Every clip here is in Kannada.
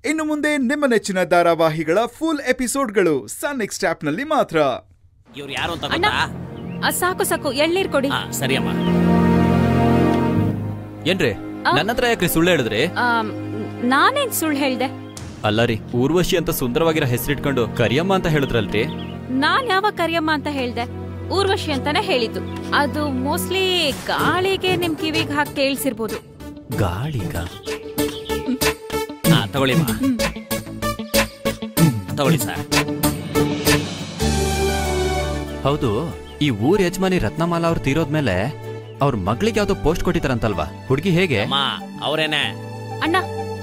ಇನ್ನು ಮುಂದೆ ನಿಮ್ಮ ನೆಚ್ಚಿನ ಧಾರಾವಾಹಿಗಳ ಫುಲ್ ಎಪಿಸೋಡ್ಗಳು ಸನ್ ನೆಕ್ಸ್ಟ್ ಆಪ್ನಲ್ಲಿ ಮಾತ್ರ ಇವ್ರು ಯಾರು ಅಂತ ಅಣ್ಣ ಗೊತ್ತಾ ಆ, ಸಾಕು ಸಾಕು ಎಳ್ನೀರ್ ಕೊಡಿ ಹಾ ಸರಿ ಅಮ್ಮ ಏನ್ರಿ ನನ್ನ ಹತ್ರ ಯಾಕ್ರಿ ಸುಳ್ಳು ಹೇಳಿದ್ರಿ ಆಮ್, ನಾನೇನ್ ಸುಳ್ಳು ಹೇಳ್ದೆ ಅಲ್ಲ ರೀ ಊರ್ವಶಿ ಅಂತ ಸುಂದರವಾಗಿರೋ ಹೆಸರಿಟ್ಕೊಂಡು ಕರಿಯಮ್ಮ ಅಂತ ಹೇಳಿದ್ರಲ್ರಿ ನಾನ್ ಯಾವಾಗ ಕರಿಯಮ್ಮ ಅಂತ ಹೇಳ್ದೆ ಊರ್ವಶಿ ಅಂತಾನೆ ಹೇಳಿದ್ದು ಅದು ಮೋಸ್ಟ್ಲಿ ಗಾಳಿಗೆ ನಿಮ್ ಕಿವಿಗ್ ಹಾಕಿ ಕೇಳಿಸಿರ್ಬೋದು ಗಾಳಿಗ ಹಾ ತಗೊಳ್ಳಿ ಅಮ್ಮ ತಗೊಳ್ಳಿ ಸರ್ ಹೌದು ಈ ಊರ್ ಯಜಮಾನಿ ರತ್ನಮಾಲಾ ಅವ್ರು ತೀರೋದ್ಮೇಲೆ ಅವ್ರ ಮಗಳಿಗೆ ಯಾವ್ದೋ ಪೋಸ್ಟ್ ಕೊಟ್ಟಿತಾರಂತಲ್ವಾ ಹುಡುಗಿ ಹೇಗೆ ಅಮ್ಮ ಅವರೇನೆ ಅಣ್ಣ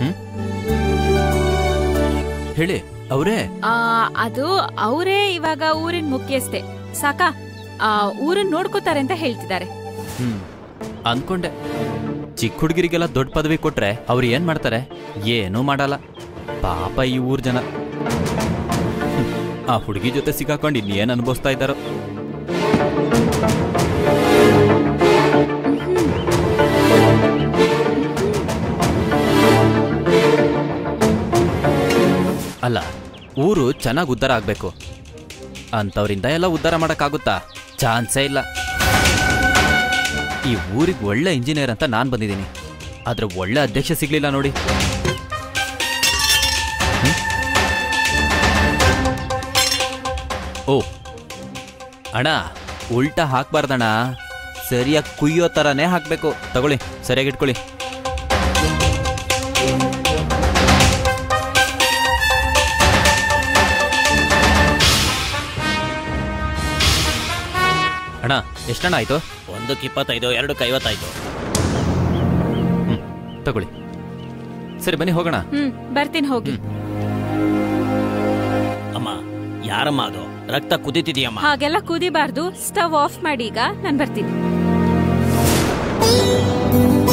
ಹೇಳಿ ಅವರೇ ಆ, ಅದು ಅವರೇ ಇವಾಗ ಊರಿನ ಮುಖ್ಯಸ್ಥೆ ಸಾಕಾ ಆ, ಊರನ್ ನೋಡ್ಕೋತಾರೆ ಅಂತ ಹೇಳ್ತಿದ್ದಾರೆ ಹ್ಮ್ ಅನ್ಕೊಂಡೆ ಚಿಕ್ಕ ಹುಡುಗಿರಿಗೆಲ್ಲ ದೊಡ್ಡ ಪದವಿ ಕೊಟ್ರೆ ಅವ್ರು ಏನ್ ಮಾಡ್ತಾರೆ ಏನೂ ಮಾಡಲ್ಲ ಪಾಪ ಈ ಊರ್ ಜನ ಹ್ಮ್. ಆ ಹುಡುಗಿ ಜೊತೆ ಸಿಕ್ಕಾಕೊಂಡು ಇನ್ನೇನ್ ಅನುಭವಿಸ್ತಾ ಇದ್ದಾರೋ ಅಲ್ಲ ಊರು ಚೆನ್ನಾಗಿ ಉದ್ಧಾರ ಆಗ್ಬೇಕು ಅಂಥವ್ರಿಂದ ಎಲ್ಲ ಉದ್ಧಾರ ಮಾಡಕ್ಕಾಗುತ್ತಾ ಚಾನ್ಸೇ ಇಲ್ಲ ಈ ಊರಿಗೆ ಒಳ್ಳೆ ಇಂಜಿನಿಯರ್ ಅಂತ ನಾನು ಬಂದಿದ್ದೀನಿ ಆದ್ರೆ ಒಳ್ಳೆ ಅಧ್ಯಕ್ಷ ಸಿಗ್ಲಿಲ್ಲ ನೋಡಿ ಹ್ಮ್? ಓ ಅಣ್ಣ ಉಲ್ಟಾ ಹಾಕ್ಬಾರ್ದಣ್ಣ ಸರಿಯಾಗಿ ಕುಯ್ಯೋ ಥರನೇ ಹಾಕ್ಬೇಕು ತಗೊಳ್ಳಿ ಸರಿಯಾಗಿ ಇಟ್ಕೊಳ್ಳಿ ಅಣ್ಣ ಎಷ್ಟಣ್ಣ ಆಯ್ತು ಒಂದಕ್ಕೆ ಇಪ್ಪತ್ತೈದು ಎರಡಕ್ಕೆ ಐವತ್ತಾಯ್ತು ಹ್ಮ್ ತಗೊಳ್ಳಿ ಸರಿ ಬನ್ನಿ ಹೋಗೋಣ ಹ್ಮ್ ಬರ್ತೀನಿ ಹೋಗಿ ಅಮ್ಮ ಯಾರಮ್ಮ ಅದು ರಕ್ತ ಕುದೀತಿದೆಯಮ್ಮ ಹಾಗೆಲ್ಲ ಕುದಿಬಾರ್ದು ಸ್ಟವ್ ಆಫ್ ಮಾಡಿ ಈಗ ನಾನ್ ಬರ್ತೀನಿ